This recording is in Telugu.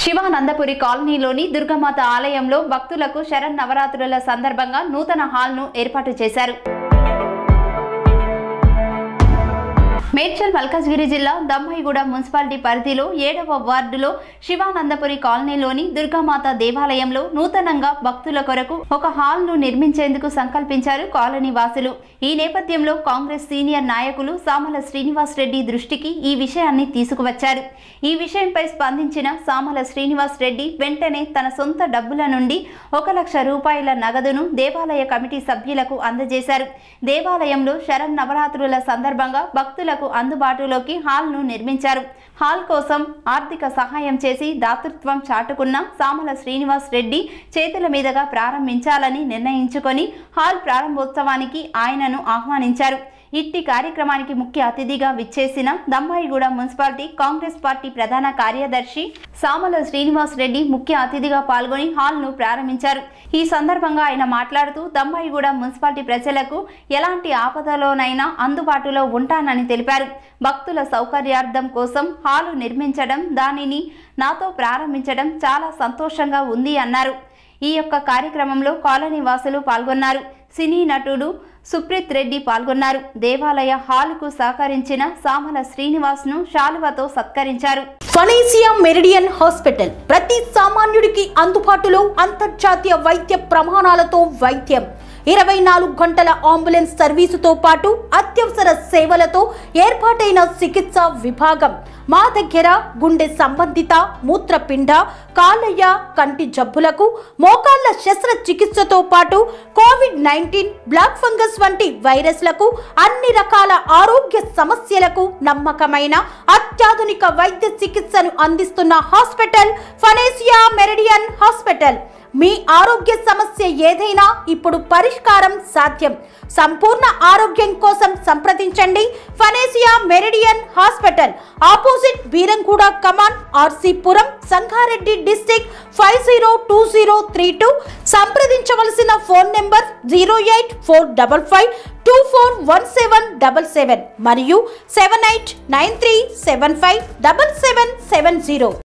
శివానందపురి కాలనీలోని దుర్గమాత ఆలయంలో భక్తులకు శరణ్ నవరాత్రుల సందర్భంగా నూతన హాల్ను ఏర్పాటు చేశారు మేడ్చల్ మల్కాజ్గిరి జిల్లా దమ్మాయిగూడ మున్సిపాలిటీ పరిధిలో ఏడవ వార్డులో శివానందపురి కాలనీలోని దుర్గామాత దేవాలయంలో నూతనంగా భక్తుల కొరకు ఒక హాల్ను నిర్మించేందుకు సంకల్పించారు కాలనీ వాసులు ఈ నేపథ్యంలో కాంగ్రెస్ సీనియర్ నాయకులు సామల శ్రీనివాస్ రెడ్డి దృష్టికి ఈ విషయాన్ని తీసుకువచ్చారు ఈ విషయంపై స్పందించిన సామల శ్రీనివాస్ రెడ్డి వెంటనే తన సొంత డబ్బుల నుండి ఒక లక్ష రూపాయల నగదును దేవాలయ కమిటీ సభ్యులకు అందజేశారు దేవాలయంలో శరణ్ నవరాత్రుల సందర్భంగా భక్తులకు అందుబాటులోకి హాల్ను నిర్మించారు హాల్ కోసం ఆర్థిక సహాయం చేసి దాతృత్వం చాటుకున్న సామల శ్రీనివాస్ రెడ్డి చేతుల మీదుగా ప్రారంభించాలని నిర్ణయించుకొని హాల్ ప్రారంభోత్సవానికి ఆయనను ఆహ్వానించారు ఇట్టి కార్యక్రమానికి ముఖ్య అతిథిగా విచ్చేసిన దమ్మాయిగూడ మున్సిపాలిటీ కాంగ్రెస్ పార్టీ ప్రధాన కార్యదర్శి సామల శ్రీనివాస్ రెడ్డి ముఖ్య అతిథిగా పాల్గొని హాల్ను ప్రారంభించారు ఈ సందర్భంగా ఆయన మాట్లాడుతూ దమ్మాయిగూడ మున్సిపాలిటీ ప్రజలకు ఎలాంటి ఆపదలోనైనా అందుబాటులో ఉంటానని తెలిపారు భక్తుల సౌకర్యార్థం కోసం హాలు నిర్మించడం దానిని నాతో ప్రారంభించడం చాలా సంతోషంగా ఉంది అన్నారు ఈ యొక్క కార్యక్రమంలో కాలనీ వాసులు పాల్గొన్నారు సినీ నటుడు సుప్రీత్ రెడ్డి పాల్గొన్నారు దేవాలయ హాలుకు సహకరించిన సామల శ్రీనివాస్ను శాలువతో సత్కరించారు ఫనేసియా మెరిడియన్ హాస్పిటల్ ప్రతి సామాన్యుడికి అందుబాటులో అంతర్జాతీయ వైద్య ప్రమాణాలతో వైద్యం ఇరవై నాలుగు గంటల అంబులెన్స్ సర్వీసుతో పాటు అత్యవసర సేవలతో ఏర్పాటైన చికిత్స విభాగం మా దగ్గర గుండె సంబంధిత మూత్రపిండ కాలయ్య కంటి జబ్బులకు మోకాళ్ల శస్త్రచికిత్సతో పాటు కోవిడ్ నైన్టీన్ బ్లాక్ ఫంగస్ వంటి వైరస్లకు అన్ని రకాల ఆరోగ్య సమస్యలకు నమ్మకమైన అత్యాధునిక వైద్య చికిత్సను అందిస్తున్న హాస్పిటల్ ఫనేసియా మెరిడియన్ హాస్పిటల్ మీ ఆరోగ్య సమస్య ఏదైనా ఇప్పుడు పరిష్కారం సాధ్యం సంపూర్ణ ఆరోగ్యం కోసం సంప్రదించండి Panacea Meridian hospital opposite Beeramguda కమాన్ RC Puram Sangareddy district five zero two zero three two సంప్రదించవలసిన phone number zero eight four double five two four one seven double seven మరియు seven eight nine three seven five double seven seven zero